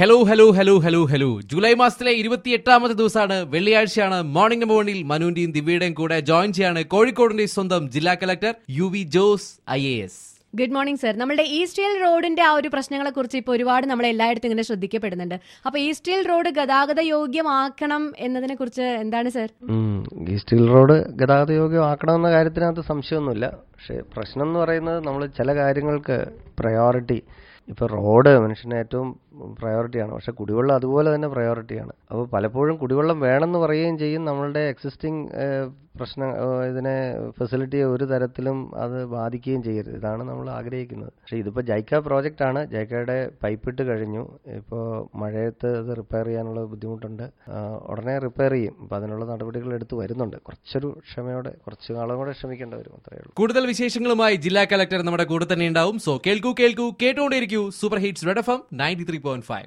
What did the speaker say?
Hello hello hello hello hello July മാസത്തിലെ ഇരുപത്തി എട്ടാമത്തെ ദിവസമാണ് വെള്ളിയാഴ്ചയാണ് മോർണിംഗ് മോർണിൽ മനുവിന്റെയും ദിവ്യയുടെയും കൂടെ ജോയിൻ ചെയ്യാണ് കോഴിക്കോടിന്റെ സ്വന്തം ജില്ലാ collector U V Jose I A S good morning sir നമ്മുടെ ഈസ്റ്റ് ഹിൽ റോഡിന്റെ ആ ഒരു പ്രശ്നങ്ങളെ കുറിച്ച് ഇപ്പോൾ ഒരുപാട് നമ്മൾ എല്ലായിടത്തും ഇങ്ങനെ ശ്രദ്ധിക്കപ്പെടുന്നുണ്ട് അപ്പൊ ഈസ്റ്റ് ഹിൽ റോഡ് ഗതാഗത യോഗ്യമാക്കണം എന്നതിനെ കുറിച്ച് എന്താണ് സർ ഉം. ഈ സ്റ്റീൽ റോഡ് ഗതാഗത യോഗ്യമാക്കണമെന്ന കാര്യത്തിനകത്ത് സംശയമൊന്നുമില്ല പക്ഷേ പ്രശ്നം എന്ന് പറയുന്നത് നമ്മൾ ചില കാര്യങ്ങൾക്ക് പ്രയോറിറ്റി ഇപ്പോൾ റോഡ് മനുഷ്യന് ഏറ്റവും പ്രയോറിറ്റിയാണ് പക്ഷെ കുടിവെള്ളം അതുപോലെ തന്നെ പ്രയോറിറ്റിയാണ് അപ്പോൾ പലപ്പോഴും കുടിവെള്ളം വേണമെന്ന് പറയുകയും ചെയ്യും നമ്മളുടെ എക്സിസ്റ്റിംഗ് പ്രശ്നം ഏഹ്, ഇതിനെ ഫെസിലിറ്റിയെ ഒരു തരത്തിലും അത് ബാധിക്കുകയും ചെയ്യരുത് ഇതാണ് നമ്മൾ ആഗ്രഹിക്കുന്നത് പക്ഷേ ഇതിപ്പോൾ ജൈക്ക പ്രോജക്റ്റ് ആണ് ജൈക്കയുടെ പൈപ്പ് ഇട്ട് കഴിഞ്ഞു ഇപ്പോൾ മഴയത്ത് ഇത് റിപ്പയർ ചെയ്യാനുള്ള ബുദ്ധിമുട്ടുണ്ട് ആ, ഉടനെ റിപ്പയർ ചെയ്യും അപ്പോൾ അതിനുള്ള നടപടികൾ എടുത്ത് വരുന്നുണ്ട് കുറച്ചൊരു ക്ഷമയോടെ കുറച്ച് കാലം കൂടെ ക്ഷമിക്കേണ്ടി വരും അത്രയേ ഉള്ളൂ കൂടുതൽ വിശേഷങ്ങളുമായി ജില്ലാ കലക്ടർ നമ്മുടെ കൂടെ തന്നെ ഉണ്ടാവും സോ കേൾക്കൂ കേൾക്കൂ കേട്ടുകൊണ്ടേയിരിക്കൂ super hits red F M ninety three point five